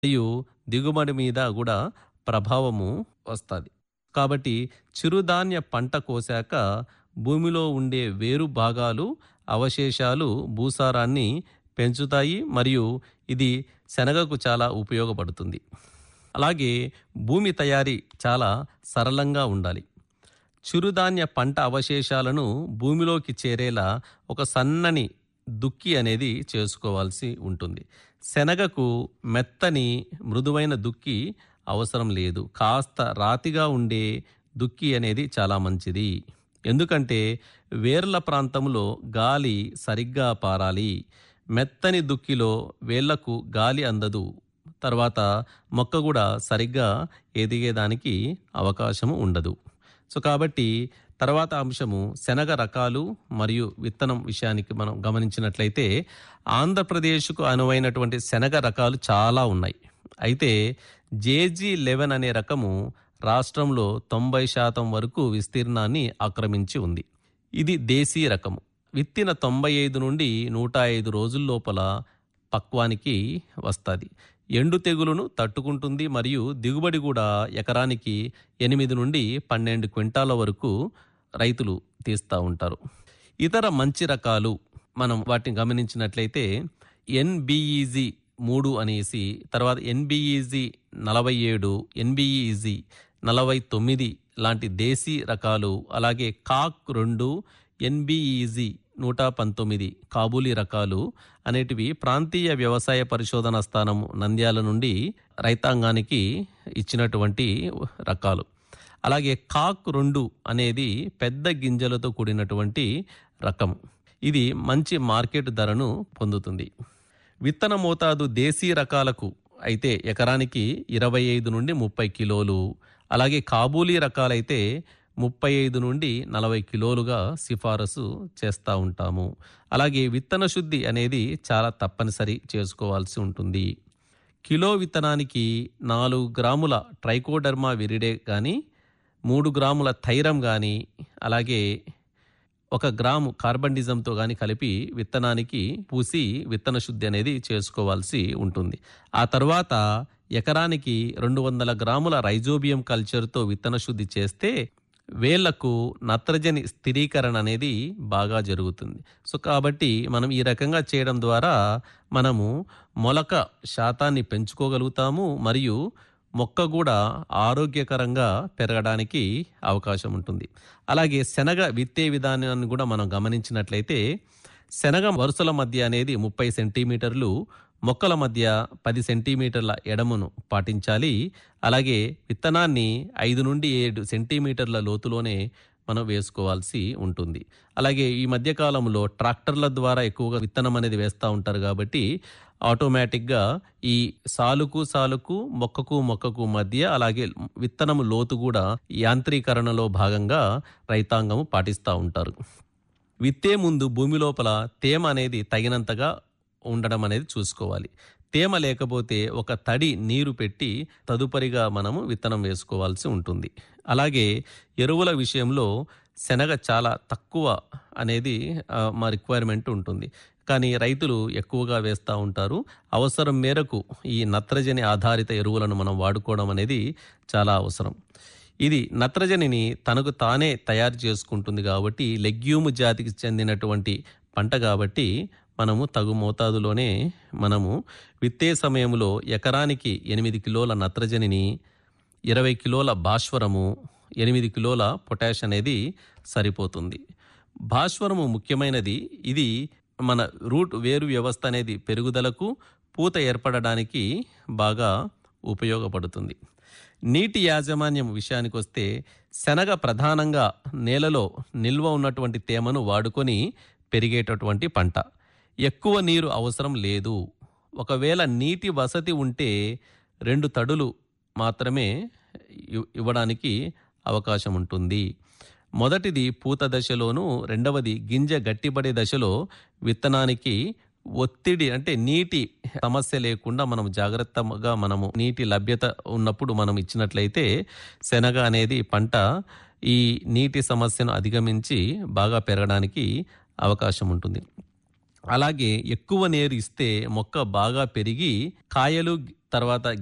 మరియు దిగుబడి మీద కూడా ప్రభావము వస్తుంది కాబట్టి చిరుధాన్య పంట కోసాక భూమిలో ఉండే వేరు భాగాలు అవశేషాలు భూసారాన్ని పెంచుతాయి మరియు ఇది శనగకు చాలా ఉపయోగపడుతుంది అలాగే భూమి తయారీ చాలా సరళంగా ఉండాలి చిరుధాన్య పంట అవశేషాలను భూమిలోకి చేరేలా ఒక సన్నని దుక్కి అనేది చేసుకోవాల్సి ఉంటుంది శనగకు మెత్తని మృదువైన దుక్కి అవసరం లేదు కాస్త రాతిగా ఉండే దుక్కి అనేది చాలా మంచిది ఎందుకంటే వేర్ల ప్రాంతంలో గాలి సరిగ్గా పారాలి మెత్తని దుక్కిలో వేళ్లకు గాలి అందదు తర్వాత మొక్క కూడా సరిగ్గా ఎదిగేదానికి అవకాశము ఉండదు సో కాబట్టి తర్వాత అంశము శనగ రకాలు మరియు విత్తనం విషయానికి మనం గమనించినట్లయితే ఆంధ్రప్రదేశ్కు అనువైనటువంటి శనగ రకాలు చాలా ఉన్నాయి అయితే జేజీ లెవెన్ అనే రకము రాష్ట్రంలో తొంభై శాతం వరకు విస్తీర్ణాన్ని ఆక్రమించి ఉంది ఇది దేశీ రకము విత్తిన తొంభై ఐదు నుండి నూట ఐదు రోజుల లోపల పక్వానికి వస్తుంది ఎండు తెగులును తట్టుకుంటుంది మరియు దిగుబడి కూడా ఎకరానికి ఎనిమిది నుండి పన్నెండు క్వింటాల వరకు రైతులు తీస్తూ ఉంటారు ఇతర మంచి రకాలు మనం వాటిని గమనించినట్లయితే ఎన్బిఈజి మూడు అనేసి తర్వాత ఎన్బిఈజి నలభై ఏడు ఎన్బిఈజి నలభై తొమ్మిది లాంటి దేశీ రకాలు అలాగే కాక్ రెండు ఎన్బిఈజి నూట పంతొమ్మిది కాబూలీ రకాలు అనేటివి ప్రాంతీయ వ్యవసాయ పరిశోధన స్థానం నంద్యాల నుండి రైతాంగానికి ఇచ్చినటువంటి రకాలు అలాగే కాక్ రెండు అనేది పెద్ద గింజలతో కూడినటువంటి రకం ఇది మంచి మార్కెట్ ధరను పొందుతుంది విత్తన మోతాదు దేశీ రకాలకు అయితే ఎకరానికి ఇరవై ఐదు నుండి ముప్పై కిలోలు అలాగే కాబూలీ రకాలైతే ముప్పై ఐదు నుండి నలభై కిలోలుగా సిఫారసు చేస్తూ ఉంటాము అలాగే విత్తన శుద్ధి అనేది చాలా తప్పనిసరి చేసుకోవాల్సి ఉంటుంది కిలో విత్తనానికి నాలుగు గ్రాముల ట్రైకోడర్మా విరిడే కానీ మూడు గ్రాముల థైరం కానీ అలాగే ఒక గ్రాము కార్బండిజంతో కానీ కలిపి విత్తనానికి పూసి విత్తన శుద్ధి అనేది చేసుకోవాల్సి ఉంటుంది ఆ తర్వాత ఎకరానికి రెండు వందల గ్రాముల రైజోబియం కల్చర్తో విత్తన శుద్ధి చేస్తే వేళ్లకు నత్రజని స్థిరీకరణ అనేది బాగా జరుగుతుంది సో కాబట్టి మనం ఈ రకంగా చేయడం ద్వారా మనము మొలక శాతాన్ని పెంచుకోగలుగుతాము మరియు మొక్క కూడా ఆరోగ్యకరంగా పెరగడానికి అవకాశం ఉంటుంది అలాగే శనగ విత్తే విధానాన్ని కూడా మనం గమనించినట్లయితే శనగ వరుసల మధ్య అనేది ముప్పై సెంటీమీటర్లు మొక్కల మధ్య పది సెంటీమీటర్ల ఎడమును పాటించాలి అలాగే విత్తనాన్ని ఐదు నుండి ఏడు సెంటీమీటర్ల లోతులోనే మనం వేసుకోవాల్సి ఉంటుంది అలాగే ఈ మధ్య కాలంలో ట్రాక్టర్ల ద్వారా ఎక్కువగా విత్తనం అనేది వేస్తూ ఉంటారు కాబట్టి ఆటోమేటిక్గా ఈ సాలుకు సాలుకు మొక్కకు మొక్కకు మధ్య అలాగే విత్తనము లోతు కూడా యాంత్రీకరణలో భాగంగా రైతాంగము పాటిస్తూ ఉంటారు విత్తే ముందు భూమి లోపల తేమ అనేది తగినంతగా ఉండడం అనేది చూసుకోవాలి తేమ లేకపోతే ఒక తడి నీరు పెట్టి తదుపరిగా మనము విత్తనం వేసుకోవాల్సి ఉంటుంది అలాగే ఎరువుల విషయంలో శనగ చాలా తక్కువ అనేది ఆ, మా రిక్వైర్మెంట్ ఉంటుంది కానీ రైతులు ఎక్కువగా వేస్తూ ఉంటారు అవసరం మేరకు ఈ నత్రజని ఆధారిత ఎరువులను మనం వాడుకోవడం అనేది చాలా అవసరం ఇది నత్రజనిని తనకు తానే తయారు చేసుకుంటుంది కాబట్టి లెగ్యూమ్ జాతికి చెందినటువంటి పంట కాబట్టి మనము తగు మోతాదులోనే మనము విత్తే సమయంలో ఎకరానికి ఎనిమిది కిలోల నత్రజనిని ఇరవై కిలోల భాస్వరము ఎనిమిది కిలోల పొటాష్ అనేది సరిపోతుంది భాస్వరము ముఖ్యమైనది ఇది మన రూట్ వేరు వ్యవస్థ అనేది పెరుగుదలకు పూత ఏర్పడడానికి బాగా ఉపయోగపడుతుంది నీటి యాజమాన్యం విషయానికి వస్తే శనగ ప్రధానంగా నేలలో నిల్వ ఉన్నటువంటి తేమను వాడుకొని పెరిగేటటువంటి పంట ఎక్కువ నీరు అవసరం లేదు ఒకవేళ నీటి వసతి ఉంటే రెండు తడులు మాత్రమే ఇవ్- ఇవ్వడానికి అవకాశం ఉంటుంది మొదటిది పూత దశలోను రెండవది గింజ గట్టిపడే దశలో విత్తనానికి ఒత్తిడి అంటే నీటి సమస్య లేకుండా మనం జాగ్రత్తగా మనము నీటి లభ్యత ఉన్నప్పుడు మనం ఇచ్చినట్లయితే శనగ అనేది పంట ఈ నీటి సమస్యను అధిగమించి బాగా పెరగడానికి అవకాశం ఉంటుంది అలాగే ఎక్కువ నీరు ఇస్తే మొక్క బాగా పెరిగి కాయలు తర్వాత